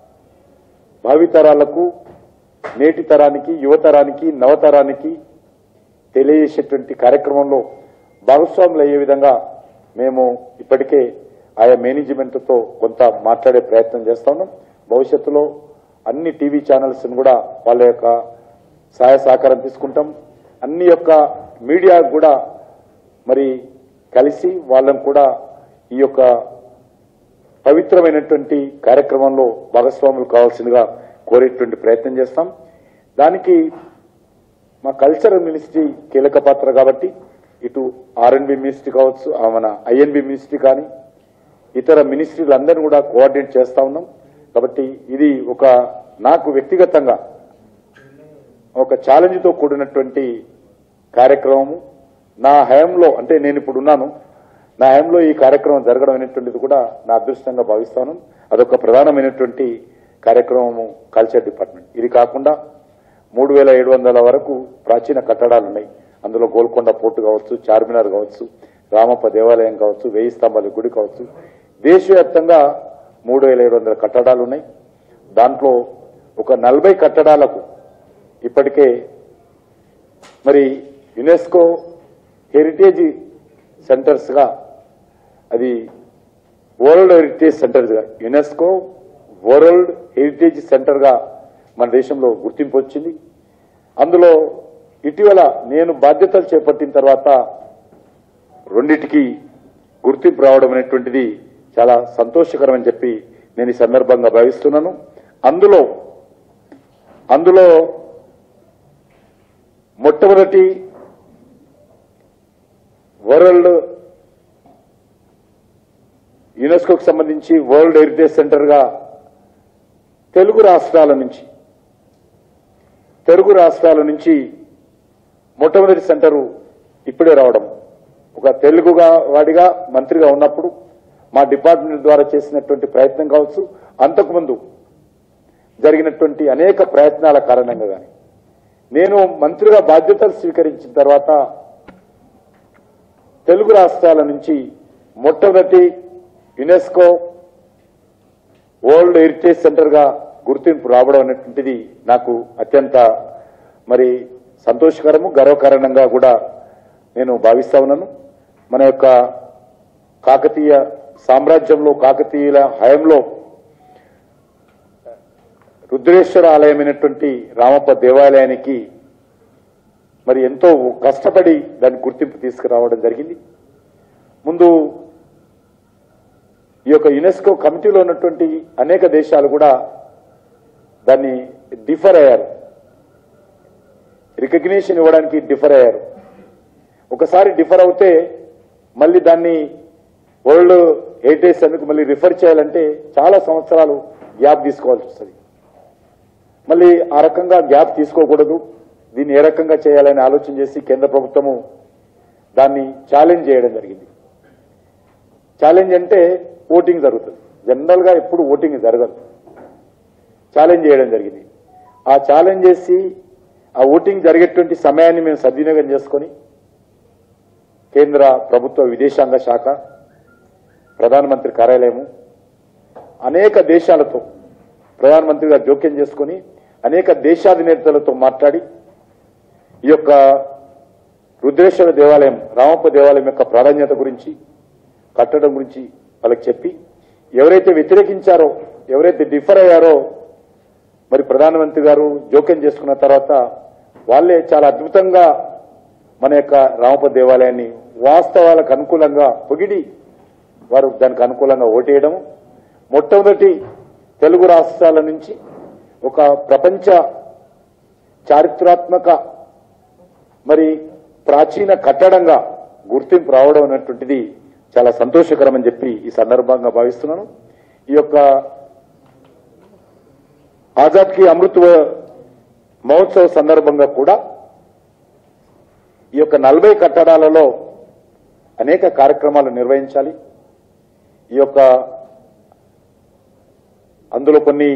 భావితరాలకు నేటి తరానికి యువతరానికి నవతరానికి తెలియజేసేటువంటి కార్యక్రమంలో భాగస్వాములు అయ్యే విధంగా మేము ఇప్పటికే ఆయా మేనేజ్మెంట్తో కొంత మాట్లాడే ప్రయత్నం చేస్తా ఉన్నాం భవిష్యత్తులో అన్ని టీవీ ఛానల్స్ కూడా వాళ్ళ యొక్క సహాయ సహకారం తీసుకుంటాం అన్ని యొక్క మీడియా కూడా మరి కలిసి వాళ్ళని కూడా ఈ యొక్క పవిత్రమైనటువంటి కార్యక్రమంలో భాగస్వాములు కావాల్సిందిగా కోరేటువంటి ప్రయత్నం చేస్తాం దానికి మా కల్చరల్ మినిస్ట్రీ కీలక పాత్ర కాబట్టి ఇటు ఆర్ఎన్బి మినిస్ట్రీ కావచ్చు ఆ మన ఐఎన్బి మినిస్ట్రీ కానీ ఇతర మినిస్ట్రీలందరినీ కూడా కోఆర్డినేట్ చేస్తా ఉన్నాం కాబట్టి ఇది ఒక నాకు వ్యక్తిగతంగా ఒక ఛాలెంజ్తో కూడినటువంటి కార్యక్రమము నా హయాంలో అంటే నేను ఇప్పుడు ఉన్నాను నా హయాంలో ఈ కార్యక్రమం జరగడం అనేటువంటిది కూడా నా అదృష్టంగా భావిస్తాను అదొక ప్రధానమైనటువంటి కార్యక్రమము కల్చర్ డిపార్ట్మెంట్ ఇది కాకుండా మూడు వేల ఏడు వందల వరకు ప్రాచీన కట్టడాలు ఉన్నాయి అందులో గోల్కొండ పోర్టు కావచ్చు చార్మినార్ కావచ్చు రామప్ప దేవాలయం కావచ్చు వెయ్యి స్తంభాల గుడి కావచ్చు దేశవ్యాప్తంగా మూడు వేల ఏడు వందల కట్టడాలు ఉన్నాయి దాంట్లో ఒక నలభై కట్టడాలకు ఇప్పటికే మరి యునెస్కో హెరిటేజ్ సెంటర్స్గా అది వరల్డ్ హెరిటేజ్ సెంటర్స్గా యునెస్కో వరల్డ్ హెరిటేజ్ సెంటర్గా మన దేశంలో గుర్తింపు వచ్చింది అందులో ఇటీవల నేను బాధ్యతలు చేపట్టిన తర్వాత రెండిటికి గుర్తింపు రావడం అనేటువంటిది చాలా సంతోషకరం అని చెప్పి నేను ఈ సందర్భంగా భావిస్తున్నాను అందులో అందులో మొట్టమొదటి వరల్డ్ యునెస్కోకు సంబంధించి వరల్డ్ హెరిటేజ్ సెంటర్గా తెలుగు రాష్ట్రాల నుంచి తెలుగు రాష్ట్రాల నుంచి మొట్టమొదటి సెంటరు ఇప్పుడే రావడం ఒక తెలుగుగా వాడిగా మంత్రిగా ఉన్నప్పుడు మా డిపార్ట్మెంట్ ద్వారా చేసినటువంటి ప్రయత్నం కావచ్చు అంతకుముందు జరిగినటువంటి అనేక ప్రయత్నాల కారణంగా కానీ నేను మంత్రిగా బాధ్యతలు స్వీకరించిన తర్వాత తెలుగు రాష్ట్రాల నుంచి మొట్టమొదటి యునెస్కో వరల్డ్ హెరిటేజ్ సెంటర్గా గుర్తింపు రావడం అనేటువంటిది నాకు అత్యంత మరి సంతోషకరము గర్వకారణంగా కూడా నేను భావిస్తా ఉన్నాను మన యొక్క కాకతీయ సామ్రాజ్యంలో కాకతీయుల హయంలో రుద్రేశ్వర ఆలయమైనటువంటి రామప్ప దేవాలయానికి మరి ఎంతో కష్టపడి దాని గుర్తింపు తీసుకురావడం జరిగింది ముందు ఈ యొక్క యునెస్కో కమిటీలో ఉన్నటువంటి అనేక దేశాలు కూడా దాన్ని డిఫర్ అయ్యారు రికగ్నిషన్ ఇవ్వడానికి డిఫర్ అయ్యారు ఒకసారి డిఫర్ అవుతే మళ్ళీ దాన్ని వరల్డ్ హెరిటేజ్ అందుకు మళ్ళీ రిఫర్ చేయాలంటే చాలా సంవత్సరాలు గ్యాప్ తీసుకోవాల్సి వస్తుంది మళ్ళీ ఆ రకంగా గ్యాప్ తీసుకోకూడదు దీన్ని ఏ రకంగా చేయాలని ఆలోచన చేసి కేంద్ర ప్రభుత్వము దాన్ని ఛాలెంజ్ చేయడం జరిగింది ఛాలెంజ్ అంటే ఓటింగ్ జరుగుతుంది జనరల్ గా ఎప్పుడు ఓటింగ్ జరగదు ఛాలెంజ్ చేయడం జరిగింది ఆ ఛాలెంజ్ చేసి ఆ ఓటింగ్ జరిగేటువంటి సమయాన్ని మేము సద్వినియోగం చేసుకొని కేంద్ర ప్రభుత్వ విదేశాంగ శాఖ ప్రధానమంత్రి కార్యాలయము అనేక దేశాలతో ప్రధానమంత్రిగా జోక్యం చేసుకొని అనేక దేశాధినేతలతో మాట్లాడి ఈ యొక్క రుద్రేశ్వర దేవాలయం రామప్ప దేవాలయం యొక్క ప్రాధాన్యత గురించి కట్టడం గురించి వాళ్ళకి చెప్పి ఎవరైతే వ్యతిరేకించారో ఎవరైతే డిఫర్ అయ్యారో మరి ప్రధానమంత్రి గారు జోక్యం చేసుకున్న తర్వాత వాళ్ళే చాలా అద్భుతంగా మన యొక్క రామప్ప దేవాలయాన్ని వాస్తవాలకు అనుకూలంగా పొగిడి వారు దానికి అనుకూలంగా ఓటేయడం మొట్టమొదటి తెలుగు రాష్ట్రాల నుంచి ఒక ప్రపంచ చారిత్రాత్మక మరి ప్రాచీన కట్టడంగా గుర్తింపు రావడం అనేటువంటిది చాలా సంతోషకరం అని చెప్పి ఈ సందర్భంగా భావిస్తున్నాను ఈ యొక్క ఆజాద్ కి అమృత్ మహోత్సవ సందర్భంగా కూడా ఈ యొక్క నలభై కట్టడాలలో అనేక కార్యక్రమాలు నిర్వహించాలి ఈ యొక్క అందులో కొన్ని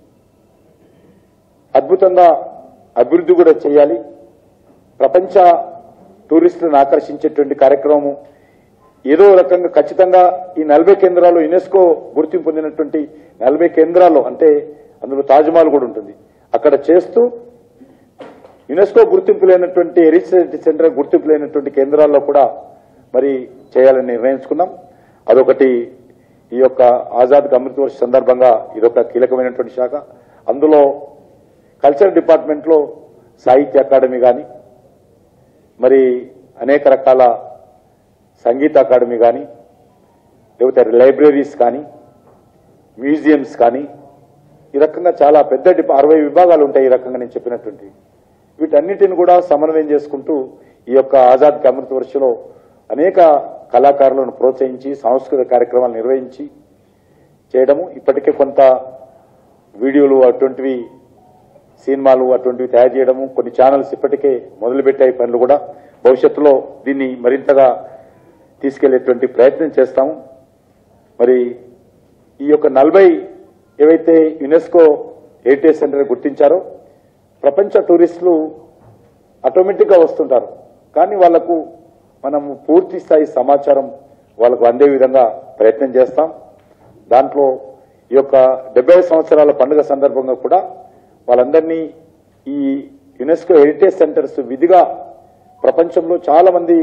అద్భుతంగా అభివృద్ధి కూడా చేయాలి ప్రపంచ టూరిస్టులను ఆకర్షించేటువంటి కార్యక్రమం ఏదో రకంగా ఖచ్చితంగా ఈ నలభై కేంద్రాలు యునెస్కో గుర్తింపు పొందినటువంటి నలభై కేంద్రాల్లో అంటే అందులో తాజ్మహల్ కూడా ఉంటుంది అక్కడ చేస్తూ యునెస్కో గుర్తింపు లేనటువంటి హెరిటేజ్ సెంటర్ గుర్తింపు లేనటువంటి కేంద్రాల్లో కూడా మరి చేయాలని నిర్ణయించుకున్నాం అదొకటి ఈ యొక్క ఆజాద్ అమృత్ వర్ష సందర్భంగా ఇదొక కీలకమైనటువంటి శాఖ అందులో కల్చర్ డిపార్ట్మెంట్లో సాహిత్య అకాడమీ కానీ మరి అనేక రకాల సంగీత అకాడమీ కానీ లేకపోతే లైబ్రరీస్ కానీ మ్యూజియంస్ కానీ ఈ రకంగా చాలా పెద్ద డిపా అరవై విభాగాలు ఉంటాయి ఈ రకంగా నేను చెప్పినటువంటి వీటన్నిటిని కూడా సమన్వయం చేసుకుంటూ ఈ యొక్క ఆజాద్ అమృత వర్షలో అనేక కళాకారులను ప్రోత్సహించి సాంస్కృతిక కార్యక్రమాలు నిర్వహించి చేయడము ఇప్పటికే కొంత వీడియోలు అటువంటివి సినిమాలు అటువంటివి తయారు చేయడము కొన్ని ఛానల్స్ ఇప్పటికే మొదలుపెట్టాయి పనులు కూడా భవిష్యత్తులో దీన్ని మరింతగా తీసుకెళ్లేటువంటి ప్రయత్నం చేస్తాము మరి ఈ యొక్క నలభై ఏవైతే యునెస్కో హెరిటేజ్ సెంటర్ గుర్తించారో ప్రపంచ టూరిస్టులు ఆటోమేటిక్గా వస్తుంటారు కానీ వాళ్లకు మనము పూర్తి స్థాయి సమాచారం వాళ్ళకు అందే విధంగా ప్రయత్నం చేస్తాం దాంట్లో ఈ యొక్క డెబ్బై సంవత్సరాల పండుగ సందర్భంగా కూడా వాళ్ళందరినీ ఈ యునెస్కో హెరిటేజ్ సెంటర్స్ విధిగా ప్రపంచంలో చాలా మంది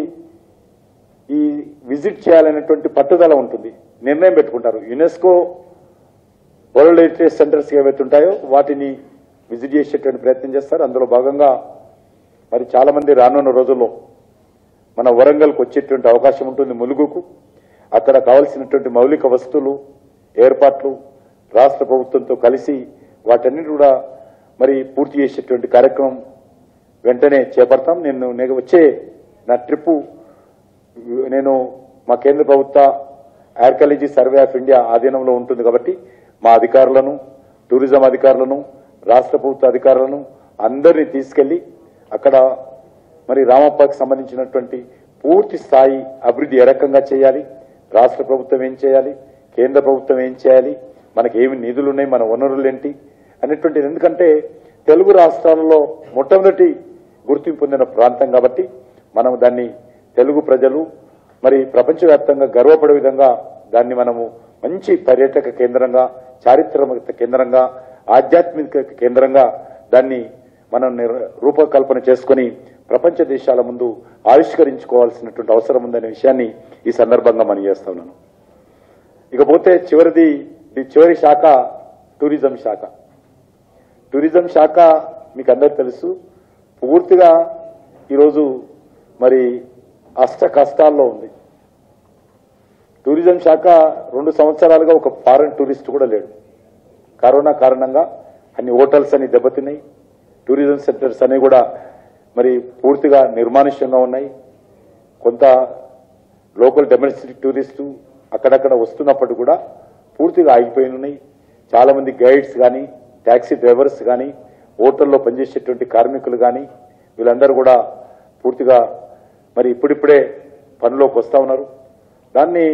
ఈ విజిట్ చేయాలనేటువంటి పట్టుదల ఉంటుంది నిర్ణయం పెట్టుకుంటారు యునెస్కో వరల్డ్ హెరిటేజ్ సెంటర్స్ ఏవైతే ఉంటాయో వాటిని విజిట్ చేసేటువంటి ప్రయత్నం చేస్తారు అందులో భాగంగా మరి చాలా మంది రానున్న రోజుల్లో మన వరంగల్కి వచ్చేటువంటి అవకాశం ఉంటుంది ములుగుకు అక్కడ కావలసినటువంటి మౌలిక వస్తువులు ఏర్పాట్లు రాష్ట్ర ప్రభుత్వంతో కలిసి వాటన్నిటి కూడా మరి పూర్తి చేసేటువంటి కార్యక్రమం వెంటనే చేపడతాం నేను నేను వచ్చే నా ట్రిప్పు నేను మా కేంద్ర ప్రభుత్వ ఆర్కాలజీ సర్వే ఆఫ్ ఇండియా ఆధీనంలో ఉంటుంది కాబట్టి మా అధికారులను టూరిజం అధికారులను రాష్ట్ర ప్రభుత్వ అధికారులను అందరినీ తీసుకెళ్లి అక్కడ మరి రామప్పకి సంబంధించినటువంటి పూర్తి స్థాయి అభివృద్ధి ఏ రకంగా చేయాలి రాష్ట్ర ప్రభుత్వం ఏం చేయాలి కేంద్ర ప్రభుత్వం ఏం చేయాలి మనకి ఏమి నిధులు ఉన్నాయి మన వనరులు ఏంటి అనేటువంటిది ఎందుకంటే తెలుగు రాష్ట్రాలలో మొట్టమొదటి గుర్తింపు పొందిన ప్రాంతం కాబట్టి మనం దాన్ని తెలుగు ప్రజలు మరి ప్రపంచవ్యాప్తంగా గర్వపడే విధంగా దాన్ని మనము మంచి పర్యాటక కేంద్రంగా చారిత్రక కేంద్రంగా ఆధ్యాత్మిక కేంద్రంగా దాన్ని మనం నిర్- రూపకల్పన చేసుకొని ప్రపంచ దేశాల ముందు ఆవిష్కరించుకోవాల్సినటువంటి అవసరం ఉందనే విషయాన్ని ఈ సందర్భంగా మనం చేస్తా ఉన్నాను ఇకపోతే చివరిది ఈ చివరి శాఖ టూరిజం శాఖ టూరిజం శాఖ మీకు అందరికి తెలుసు పూర్తిగా ఈరోజు మరి అష్ట కష్టాల్లో ఉంది టూరిజం శాఖ రెండు సంవత్సరాలుగా ఒక ఫారెన్ టూరిస్ట్ కూడా లేడు కరోనా కారణంగా అన్ని హోటల్స్ అని దెబ్బతిన్నాయి టూరిజం సెంటర్స్ అనేవి కూడా మరి పూర్తిగా నిర్మానుష్యంగా ఉన్నాయి కొంత లోకల్ డొమెస్టిక్ టూరిస్టు అక్కడక్కడ వస్తున్నప్పటికీ కూడా పూర్తిగా ఆగిపోయి ఉన్నాయి చాలా మంది గైడ్స్ కానీ ట్యాక్సీ డ్రైవర్స్ కానీ హోటల్లో పనిచేసేటువంటి కార్మికులు కానీ వీళ్ళందరూ కూడా పూర్తిగా మరి ఇప్పుడిప్పుడే పనిలోకి వస్తా ఉన్నారు దాన్ని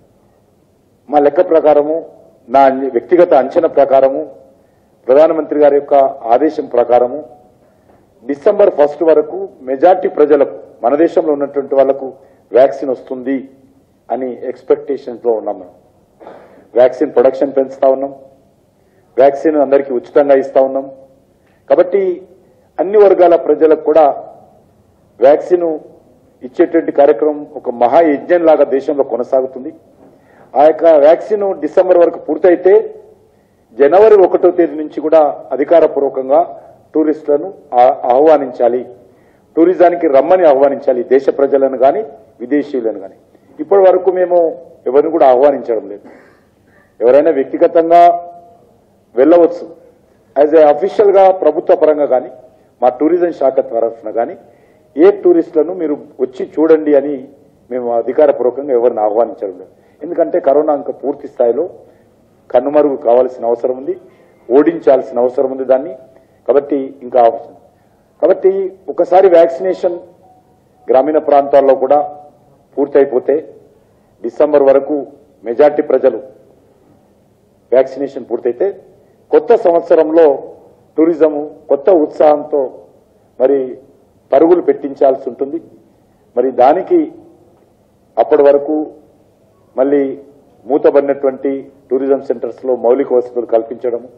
మా లెక్క ప్రకారము నా అంచ- వ్యక్తిగత అంచనా ప్రకారము ప్రధానమంత్రి గారి యొక్క ఆదేశం ప్రకారము డిసెంబర్ ఫస్ట్ వరకు మెజార్టీ ప్రజలకు మన దేశంలో ఉన్నటువంటి వాళ్లకు వ్యాక్సిన్ వస్తుంది అని ఎక్స్పెక్టేషన్స్ లో ఉన్నాం మేము వ్యాక్సిన్ ప్రొడక్షన్ పెంచుతా ఉన్నాం వ్యాక్సిన్ అందరికీ ఉచితంగా ఇస్తా ఉన్నాం కాబట్టి అన్ని వర్గాల ప్రజలకు కూడా వ్యాక్సిన్ ఇచ్చేటువంటి కార్యక్రమం ఒక మహాయజ్ఞం లాగా దేశంలో కొనసాగుతుంది ఆ యొక్క వ్యాక్సిన్ డిసెంబర్ వరకు పూర్తయితే జనవరి ఒకటో తేదీ నుంచి కూడా అధికారపూర్వకంగా టూరిస్టులను ఆ- ఆహ్వానించాలి టూరిజానికి రమ్మని ఆహ్వానించాలి దేశ ప్రజలను కానీ విదేశీయులను కానీ ఇప్పటి వరకు మేము ఎవరిని కూడా ఆహ్వానించడం లేదు ఎవరైనా వ్యక్తిగతంగా వెళ్ళవచ్చు యాజ్ ఏ అఫీషియల్ గా ప్రభుత్వ పరంగా కానీ మా టూరిజం శాఖ తరఫున కానీ ఏ టూరిస్టులను మీరు వచ్చి చూడండి అని మేము అధికారపూర్వకంగా ఎవరిని ఆహ్వానించడం లేదు ఎందుకంటే కరోనా ఇంకా పూర్తి స్థాయిలో కనుమరుగు కావాల్సిన అవసరం ఉంది ఓడించాల్సిన అవసరం ఉంది దాన్ని కాబట్టి ఇంకా అవసరం కాబట్టి ఒకసారి వ్యాక్సినేషన్ గ్రామీణ ప్రాంతాల్లో కూడా పూర్తయిపోతే డిసెంబర్ వరకు మెజార్టీ ప్రజలు వ్యాక్సినేషన్ పూర్తయితే కొత్త సంవత్సరంలో టూరిజం కొత్త ఉత్సాహంతో మరి పరుగులు పెట్టించాల్సి ఉంటుంది మరి దానికి అప్పటి వరకు మళ్ళీ మూతబడినటువంటి టూరిజం సెంటర్స్ లో మౌలిక వసతులు కల్పించడము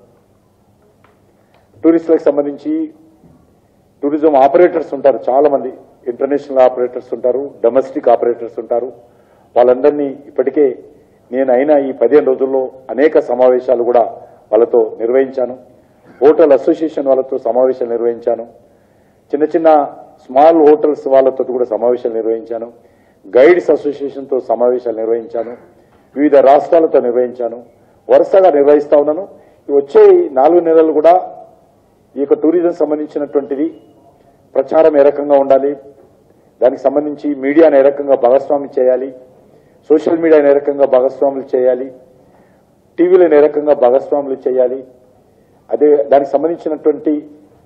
టూరిస్టులకు సంబంధించి టూరిజం ఆపరేటర్స్ ఉంటారు చాలా మంది ఇంటర్నేషనల్ ఆపరేటర్స్ ఉంటారు డొమెస్టిక్ ఆపరేటర్స్ ఉంటారు వాళ్ళందరినీ ఇప్పటికే నేను అయిన ఈ పదిహేను రోజుల్లో అనేక సమావేశాలు కూడా వాళ్ళతో నిర్వహించాను హోటల్ అసోసియేషన్ వాళ్ళతో సమావేశాలు నిర్వహించాను చిన్న చిన్న స్మాల్ హోటల్స్ వాళ్ళతో కూడా సమావేశాలు నిర్వహించాను గైడ్స్ అసోసియేషన్తో సమావేశాలు నిర్వహించాను వివిధ రాష్ట్రాలతో నిర్వహించాను వరుసగా నిర్వహిస్తా ఉన్నాను ఈ వచ్చే ఈ నాలుగు నెలలు కూడా ఈ యొక్క టూరిజం సంబంధించినటువంటిది ప్రచారం ఏ రకంగా ఉండాలి దానికి సంబంధించి మీడియాను ఏ రకంగా భాగస్వామి చేయాలి సోషల్ మీడియాను ఏ రకంగా భాగస్వాములు చేయాలి టీవీలను ఏ రకంగా భాగస్వాములు చేయాలి అదే దానికి సంబంధించినటువంటి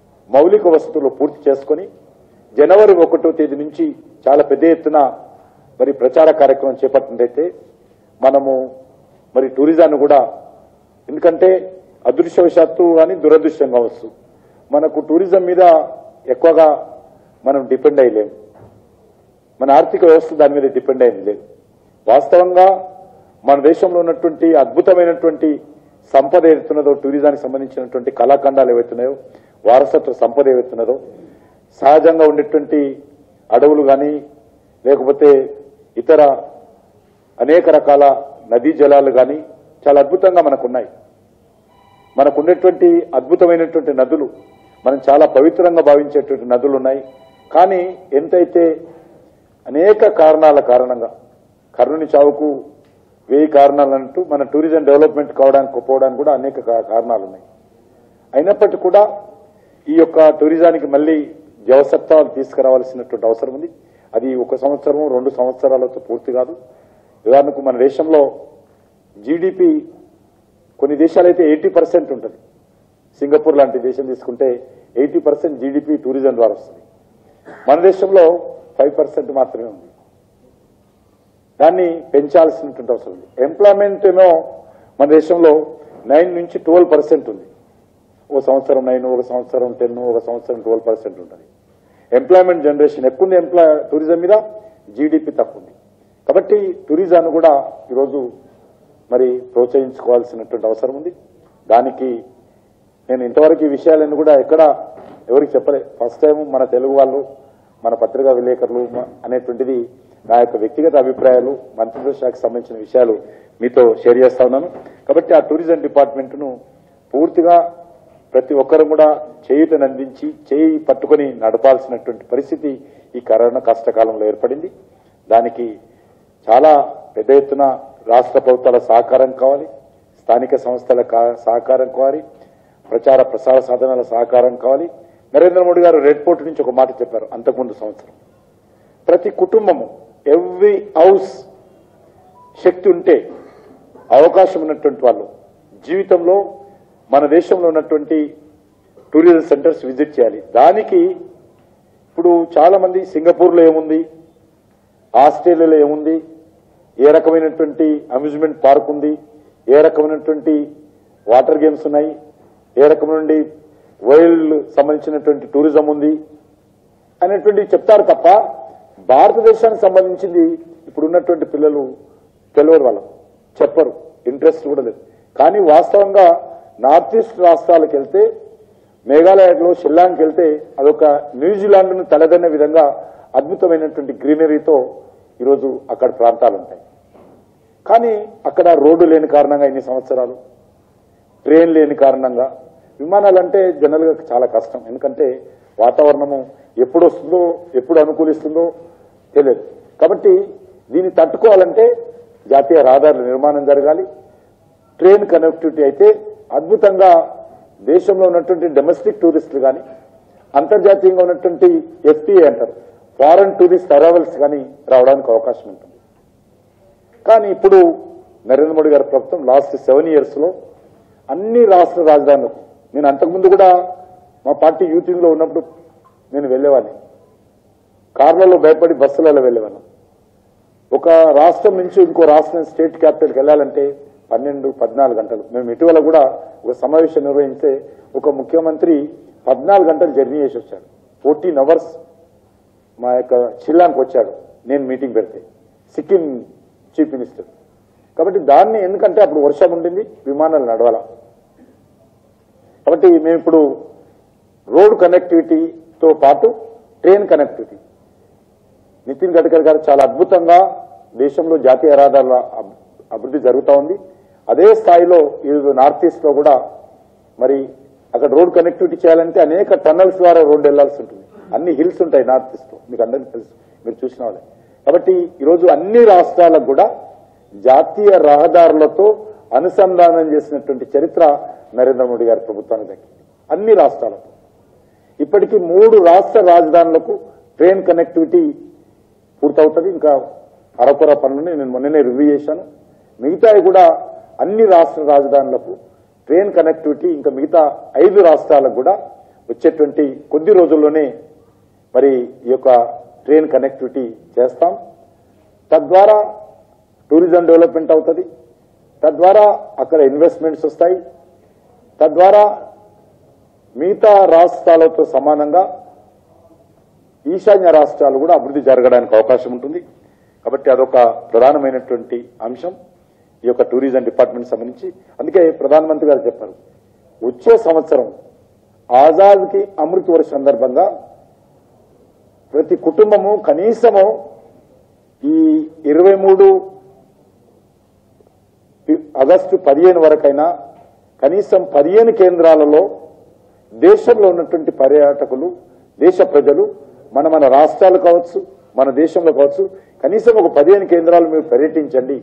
మౌలిక వసతులు పూర్తి చేసుకొని జనవరి ఒకటో తేదీ నుంచి చాలా పెద్ద ఎత్తున మరి ప్రచార కార్యక్రమం చేపట్టినట్టయితే మనము మరి టూరిజాన్ని కూడా ఎందుకంటే అదృష్టవశాత్తు కానీ దురదృష్టం కావచ్చు మనకు టూరిజం మీద ఎక్కువగా మనం డిపెండ్ అయ్యలేము మన ఆర్థిక వ్యవస్థ దాని మీద డిపెండ్ అయింది లేదు వాస్తవంగా మన దేశంలో ఉన్నటువంటి అద్భుతమైనటువంటి సంపద ఏవైతున్నదో టూరిజానికి సంబంధించినటువంటి కళాఖండాలు ఏవైతున్నాయో వారసత్వ సంపద ఏవైతున్నదో సహజంగా ఉండేటువంటి అడవులు కానీ లేకపోతే ఇతర అనేక రకాల నదీ జలాలు కానీ చాలా అద్భుతంగా మనకున్నాయి మనకు ఉండేటువంటి అద్భుతమైనటువంటి నదులు మనం చాలా పవిత్రంగా భావించేటువంటి నదులు ఉన్నాయి కానీ ఎంతైతే అనేక కారణాల కారణంగా కర్ణుని చావుకు వెయ్యి కారణాలు అంటూ మన టూరిజం డెవలప్మెంట్ కావడానికి పోవడానికి కూడా అనేక కా- కారణాలు ఉన్నాయి అయినప్పటికీ కూడా ఈ యొక్క టూరిజానికి మళ్ళీ జవసత్వాలు తీసుకురావాల్సినటువంటి అవసరం ఉంది అది ఒక సంవత్సరం రెండు సంవత్సరాలతో పూర్తి కాదు ఉదాహరణకు మన దేశంలో జీడిపి కొన్ని దేశాలైతే ఎయిటీ పర్సెంట్ ఉంటుంది సింగపూర్ లాంటి దేశం తీసుకుంటే ఎయిటీ పర్సెంట్ జీడిపి టూరిజం ద్వారా వస్తుంది మన దేశంలో ఫైవ్ పర్సెంట్ మాత్రమే ఉంది దాన్ని పెంచాల్సినటువంటి అవసరం ఉంది ఎంప్లాయ్మెంట్ ఏమో మన దేశంలో నైన్ నుంచి ట్వెల్వ్ పర్సెంట్ ఉంది ఒక సంవత్సరం నైన్ ఒక సంవత్సరం టెన్ ఒక సంవత్సరం ట్వెల్వ్ పర్సెంట్ ఉంటుంది ఎంప్లాయ్మెంట్ జనరేషన్ ఎక్కువ ఉంది ఎంప్లాయ్ టూరిజం మీద జీడిపి తక్కువ ఉంది కాబట్టి టూరిజాన్ని కూడా ఈరోజు మరి ప్రోత్సహించుకోవాల్సినటువంటి అవసరం ఉంది దానికి నేను ఇంతవరకు ఈ విషయాలన్నీ కూడా ఎక్కడ ఎవరికి చెప్పలే ఫస్ట్ టైం మన తెలుగు వాళ్ళు మన పత్రికా విలేకరులు మ- అనేటువంటిది నా యొక్క వ్యక్తిగత అభిప్రాయాలు మంత్రిత్వ శాఖకు సంబంధించిన విషయాలు మీతో షేర్ చేస్తా ఉన్నాను కాబట్టి ఆ టూరిజం డిపార్ట్మెంట్ను పూర్తిగా ప్రతి ఒక్కరు కూడా చేయుతను అందించి చేయి పట్టుకొని నడపాల్సినటువంటి పరిస్థితి ఈ కరోనా కష్టకాలంలో ఏర్పడింది దానికి చాలా పెద్ద ఎత్తున రాష్ట్ర ప్రభుత్వాల సహకారం కావాలి స్థానిక సంస్థల కా- సహకారం కావాలి ప్రచార ప్రసార సాధనాల సహకారం కావాలి నరేంద్ర మోడీ గారు రెడ్ పోర్ట్ నుంచి ఒక మాట చెప్పారు అంతకుముందు సంవత్సరం ప్రతి కుటుంబము ఎవ్రీ హౌస్ శక్తి ఉంటే అవకాశం ఉన్నటువంటి వాళ్ళు జీవితంలో మన దేశంలో ఉన్నటువంటి టూరిజం సెంటర్స్ విజిట్ చేయాలి దానికి ఇప్పుడు చాలా మంది సింగపూర్లో ఏముంది ఆస్ట్రేలియాలో ఏముంది ఏ రకమైనటువంటి అమ్యూజ్మెంట్ పార్క్ ఉంది ఏ రకమైనటువంటి వాటర్ గేమ్స్ ఉన్నాయి ఏ రకమైన వైల్డ్ సంబంధించినటువంటి టూరిజం ఉంది అనేటువంటివి చెప్తారు తప్ప భారతదేశానికి సంబంధించింది ఇప్పుడు ఉన్నటువంటి పిల్లలు తెలియదు వాళ్ళకు చెప్పరు ఇంట్రెస్ట్ కూడా లేదు కానీ వాస్తవంగా నార్త్ ఈస్ట్ రాష్ట్రాలకు వెళ్తే మేఘాలయలో షిల్లాంగ్కి వెళ్తే అదొక న్యూజిలాండ్ను తలదన్న విధంగా అద్భుతమైనటువంటి గ్రీనరీతో ఈరోజు అక్కడ ప్రాంతాలు ఉంటాయి కానీ అక్కడ రోడ్డు లేని కారణంగా ఇన్ని సంవత్సరాలు ట్రైన్ లేని కారణంగా విమానాలు అంటే జనరల్గా చాలా కష్టం ఎందుకంటే వాతావరణము ఎప్పుడు వస్తుందో ఎప్పుడు అనుకూలిస్తుందో తెలియదు కాబట్టి దీన్ని తట్టుకోవాలంటే జాతీయ రహదారుల నిర్మాణం జరగాలి ట్రైన్ కనెక్టివిటీ అయితే అద్భుతంగా దేశంలో ఉన్నటువంటి డొమెస్టిక్ టూరిస్టులు కానీ అంతర్జాతీయంగా ఉన్నటువంటి ఎఫ్టీఏ అంటారు ఫారెన్ టూరిస్ట్ అరైవల్స్ కానీ రావడానికి అవకాశం ఉంటుంది కానీ ఇప్పుడు నరేంద్ర మోడీ గారి ప్రభుత్వం లాస్ట్ సెవెన్ ఇయర్స్ లో అన్ని రాష్ట్ర రాజధానులకు నేను అంతకుముందు కూడా మా పార్టీ యూతింగ్ లో ఉన్నప్పుడు నేను వెళ్ళేవాడిని కార్లలో భయపడి బస్సులలో వెళ్ళేవాడిని ఒక రాష్ట్రం నుంచి ఇంకో రాష్ట్రం స్టేట్ క్యాపిటల్కి వెళ్ళాలంటే పన్నెండు పద్నాలుగు గంటలు మేము ఇటీవల కూడా ఒక సమావేశం నిర్వహిస్తే ఒక ముఖ్యమంత్రి పద్నాలుగు గంటలు జర్నీ చేసి వచ్చాడు ఫోర్టీన్ అవర్స్ మా యొక్క షిల్లాంకి వచ్చాడు నేను మీటింగ్ పెడితే సిక్కిం చీఫ్ మినిస్టర్ కాబట్టి దాన్ని ఎందుకంటే అప్పుడు వర్షం ఉండింది విమానాలు నడవాల కాబట్టి మేము ఇప్పుడు రోడ్ కనెక్టివిటీతో పాటు ట్రైన్ కనెక్టివిటీ నితిన్ గడ్కరీ గారు చాలా అద్భుతంగా దేశంలో జాతీయ రహదారుల అబ్- అభివృద్ధి జరుగుతూ ఉంది అదే స్థాయిలో ఈ నార్త్ ఈస్ట్ లో కూడా మరి అక్కడ రోడ్ కనెక్టివిటీ చేయాలంటే అనేక టన్నల్స్ ద్వారా రోడ్డు వెళ్లాల్సి ఉంటుంది అన్ని హిల్స్ ఉంటాయి నార్త్ ఈస్ట్ లో మీకు అందరికీ తెలుసు మీరు చూసిన వాళ్ళే కాబట్టి ఈరోజు అన్ని రాష్ట్రాలకు కూడా జాతీయ రహదారులతో అనుసంధానం చేసినటువంటి చరిత్ర నరేంద్ర మోడీ గారి ప్రభుత్వానికి దక్కింది అన్ని రాష్ట్రాలకు ఇప్పటికీ మూడు రాష్ట్ర రాజధానులకు ట్రైన్ కనెక్టివిటీ పూర్తవుతుంది ఇంకా అరకొర పనులని నేను మొన్ననే రివ్యూ చేశాను మిగతావి కూడా అన్ని రాష్ట్ర రాజధానులకు ట్రైన్ కనెక్టివిటీ ఇంకా మిగతా ఐదు రాష్ట్రాలకు కూడా వచ్చేటువంటి కొద్ది రోజుల్లోనే మరి ఈ యొక్క ట్రైన్ కనెక్టివిటీ చేస్తాం తద్వారా టూరిజం డెవలప్మెంట్ అవుతుంది తద్వారా అక్కడ ఇన్వెస్ట్మెంట్స్ వస్తాయి తద్వారా మిగతా రాష్ట్రాలతో సమానంగా ఈశాన్య రాష్ట్రాలు కూడా అభివృద్ధి జరగడానికి అవకాశం ఉంటుంది కాబట్టి అదొక ప్రధానమైనటువంటి అంశం ఈ యొక్క టూరిజం డిపార్ట్మెంట్ సంబంధించి అందుకే ప్రధానమంత్రి గారు చెప్పారు వచ్చే సంవత్సరం ఆజాద్కి అమృత్ వర్ష సందర్భంగా ప్రతి కుటుంబము కనీసము ఈ ఇరవై మూడు ఆగస్టు పదిహేను వరకైనా కనీసం పదిహేను కేంద్రాలలో దేశంలో ఉన్నటువంటి పర్యాటకులు దేశ ప్రజలు మన మన రాష్ట్రాలు కావచ్చు మన దేశంలో కావచ్చు కనీసం ఒక పదిహేను కేంద్రాలు మీరు పర్యటించండి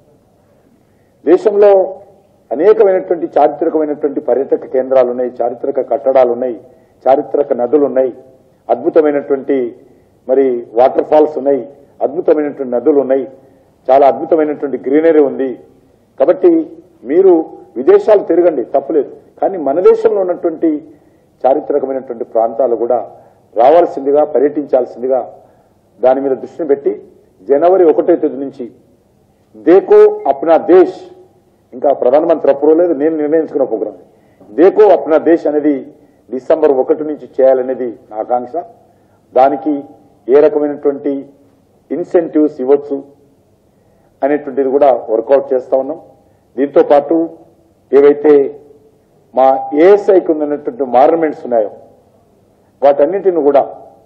దేశంలో అనేకమైనటువంటి చారిత్రకమైనటువంటి పర్యాటక కేంద్రాలు ఉన్నాయి చారిత్రక కట్టడాలు ఉన్నాయి చారిత్రక నదులు ఉన్నాయి అద్భుతమైనటువంటి మరి వాటర్ ఫాల్స్ ఉన్నాయి అద్భుతమైనటువంటి నదులు ఉన్నాయి చాలా అద్భుతమైనటువంటి గ్రీనరీ ఉంది కాబట్టి మీరు విదేశాలు తిరగండి తప్పులేదు కానీ మన దేశంలో ఉన్నటువంటి చారిత్రకమైనటువంటి ప్రాంతాలు కూడా రావాల్సిందిగా పర్యటించాల్సిందిగా దాని మీద దృష్టిని పెట్టి జనవరి ఒకటో తేదీ నుంచి దేకో అప్నా దేశ్ ఇంకా ప్రధానమంత్రి అప్రూవ్ లేదు నేను నిర్ణయించుకున్న ప్రోగ్రాం దేకో అప్నా దేశ్ అనేది డిసెంబర్ ఒకటి నుంచి చేయాలనేది నా ఆకాంక్ష దానికి ఏ రకమైనటువంటి ఇన్సెంటివ్స్ ఇవ్వచ్చు అనేటువంటిది కూడా వర్కౌట్ చేస్తా ఉన్నాం దీంతో పాటు ఏవైతే మా ఏఎస్ఐకి ఉన్నటువంటి మార్నమెంట్స్ ఉన్నాయో వాటన్నింటిని కూడా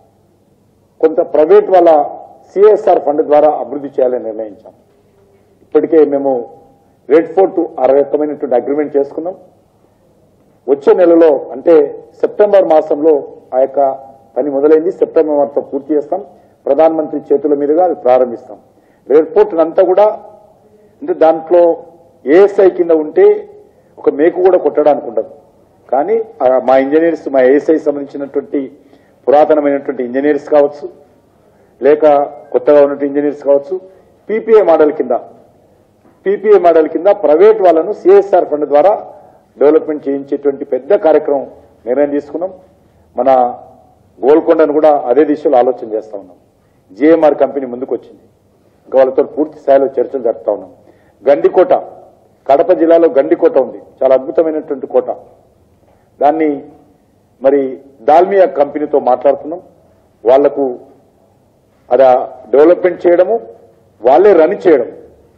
కొంత ప్రైవేట్ వాళ్ళ సిఎస్ఆర్ ఫండ్ ద్వారా అభివృద్ధి చేయాలని నిర్ణయించాం ఇప్పటికే మేము రెడ్ ఫోర్ట్ ఆ రకమైనటువంటి అగ్రిమెంట్ చేసుకున్నాం వచ్చే నెలలో అంటే సెప్టెంబర్ మాసంలో ఆ యొక్క పని మొదలైంది సెప్టెంబర్ మాసం పూర్తి చేస్తాం ప్రధానమంత్రి చేతుల మీదుగా అది ప్రారంభిస్తాం రెడ్ ఫోర్ట్ అంతా కూడా అంటే దాంట్లో ఏఎస్ఐ కింద ఉంటే ఒక మేకు కూడా కొట్టడానికి ఉండదు కానీ ఆ మా ఇంజనీర్స్ మా ఏఎస్ఐ సంబంధించినటువంటి పురాతనమైనటువంటి ఇంజనీర్స్ కావచ్చు లేక కొత్తగా ఉన్నటువంటి ఇంజనీర్స్ కావచ్చు పీపీఏ మోడల్ కింద పీపీఏ మోడల్ కింద ప్రైవేట్ వాళ్ళను సిఎస్ఆర్ ఫండ్ ద్వారా డెవలప్మెంట్ చేయించేటువంటి పెద్ద కార్యక్రమం నిర్ణయం తీసుకున్నాం మన గోల్కొండను కూడా అదే దిశలో ఆలోచన చేస్తా ఉన్నాం జిఎంఆర్ కంపెనీ ముందుకు వచ్చింది ఇంకా వాళ్ళతో పూర్తి స్థాయిలో చర్చలు జరుపుతా ఉన్నాం గండికోట కడప జిల్లాలో గండికోట ఉంది చాలా అద్భుతమైనటువంటి కోట దాన్ని మరి దాల్మియా కంపెనీతో మాట్లాడుతున్నాం వాళ్లకు అది డెవలప్మెంట్ చేయడము వాళ్ళే రన్ చేయడం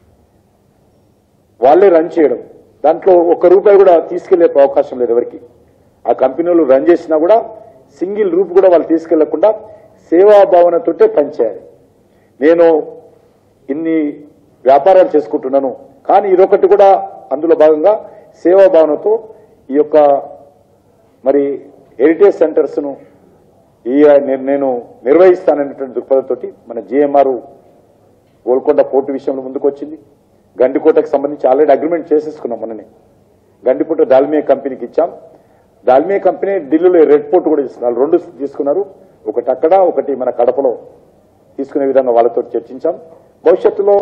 వాళ్ళే రన్ చేయడం దాంట్లో ఒక్క రూపాయి కూడా తీసుకెళ్లే అవకాశం లేదు ఎవరికి ఆ కంపెనీలు రన్ చేసినా కూడా సింగిల్ రూప్ కూడా వాళ్ళు తీసుకెళ్లకుండా సేవాభావనతోటే పనిచేయాలి నేను ఇన్ని వ్యాపారాలు చేసుకుంటున్నాను కానీ ఇదొకటి కూడా అందులో భాగంగా సేవాభావనతో ఈ యొక్క మరి హెరిటేజ్ సెంటర్స్ ను ఈ నేను- నేను నిర్వహిస్తాననేటువంటి దృక్పథంతో మన జిఎంఆర్ గోల్కొండ పోర్టు విషయంలో ముందుకు వచ్చింది గండికోటకు సంబంధించి ఆల్రెడీ అగ్రిమెంట్ చేసేసుకున్నాం మొన్ననే గండికోట దాల్మియా కంపెనీకి ఇచ్చాం దాల్మియా కంపెనీ ఢిల్లీలో రెడ్ పోర్ట్ కూడా ఇస్తున్నారు రెండు తీసుకున్నారు ఒకటి అక్కడ ఒకటి మన కడపలో తీసుకునే విధంగా వాళ్ళతో చర్చించాం భవిష్యత్తులో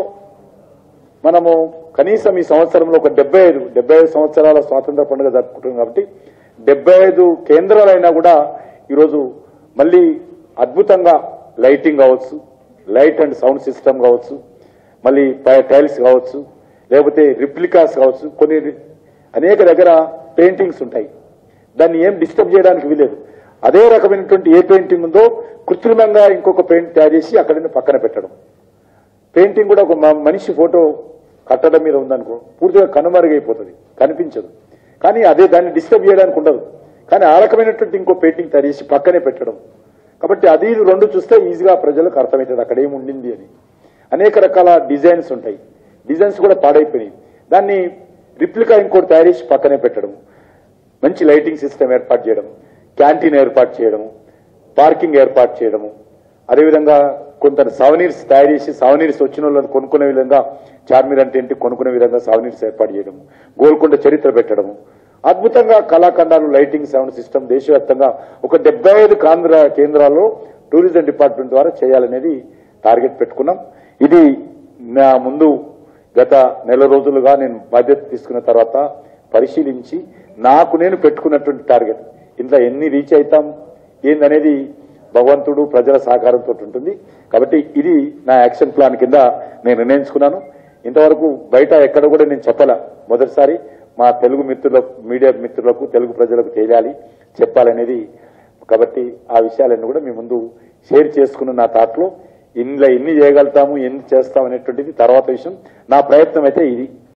మనము కనీసం ఈ సంవత్సరంలో ఒక డెబ్బై ఐదు డెబ్బై ఐదు సంవత్సరాల స్వాతంత్ర పండుగ జరుపుకుంటున్నాం కాబట్టి డెబ్బై ఐదు కేంద్రాలైనా కూడా ఈరోజు మళ్ళీ అద్భుతంగా లైటింగ్ కావచ్చు లైట్ అండ్ సౌండ్ సిస్టమ్ కావచ్చు మళ్ళీ పై- టైల్స్ కావచ్చు లేకపోతే రిప్లికాస్ కావచ్చు కొన్ని రి- అనేక దగ్గర పెయింటింగ్స్ ఉంటాయి దాన్ని ఏం డిస్టర్బ్ చేయడానికి వీలేదు అదే రకమైనటువంటి ఏ పెయింటింగ్ ఉందో కృత్రిమంగా ఇంకొక పెయింట్ తయారు చేసి అక్కడ పక్కన పెట్టడం పెయింటింగ్ కూడా ఒక మ- మనిషి ఫోటో కట్టడం మీద ఉందనుకో పూర్తిగా కనుమరుగైపోతుంది కనిపించదు కానీ అదే దాన్ని డిస్టర్బ్ చేయడానికి ఉండదు కానీ ఆ రకమైనటువంటి ఇంకో పెయింటింగ్ తయారు చేసి పక్కనే పెట్టడం కాబట్టి అది ఇది రెండు చూస్తే ఈజీగా ప్రజలకు అర్థమవుతుంది అక్కడ ఏమి ఉండింది అని అనేక రకాల డిజైన్స్ ఉంటాయి డిజైన్స్ కూడా పాడైపోయినాయి దాన్ని రిప్లికా ఇంకోటి తయారు చేసి పక్కనే పెట్టడం మంచి లైటింగ్ సిస్టమ్ ఏర్పాటు చేయడం క్యాంటీన్ ఏర్పాటు చేయడము పార్కింగ్ ఏర్పాటు చేయడము అదేవిధంగా కొంత సావనీర్స్ తయారు చేసి సావనీర్స్ వచ్చిన వాళ్ళని కొనుక్కునే విధంగా చార్మిర్ అంటే ఏంటి కొనుక్కునే విధంగా సావనీర్స్ ఏర్పాటు చేయడము గోల్కొండ చరిత్ర పెట్టడము అద్భుతంగా కళాఖండాలు లైటింగ్ సౌండ్ సిస్టమ్ దేశవ్యాప్తంగా ఒక డెబ్బై ఐదు కేంద్ర కేంద్రాల్లో టూరిజం డిపార్ట్మెంట్ ద్వారా చేయాలనేది టార్గెట్ పెట్టుకున్నాం ఇది నా ముందు గత నెల రోజులుగా నేను బాధ్యత తీసుకున్న తర్వాత పరిశీలించి నాకు నేను పెట్టుకున్నటువంటి టార్గెట్ ఇంట్లో ఎన్ని రీచ్ అవుతాం ఏందనేది భగవంతుడు ప్రజల సహకారంతో ఉంటుంది కాబట్టి ఇది నా యాక్షన్ ప్లాన్ కింద నేను నిర్ణయించుకున్నాను ఇంతవరకు బయట ఎక్కడ కూడా నేను చెప్పాల మొదటిసారి మా తెలుగు మిత్రులకు మీడియా మిత్రులకు తెలుగు ప్రజలకు తెలియాలి చెప్పాలనేది కాబట్టి ఆ విషయాలన్నీ కూడా మీ ముందు షేర్ చేసుకున్న నా థాట్లో ఇందులో ఎన్ని చేయగలుగుతాము ఎన్ని చేస్తాం అనేటువంటిది తర్వాత విషయం నా ప్రయత్నం అయితే ఇది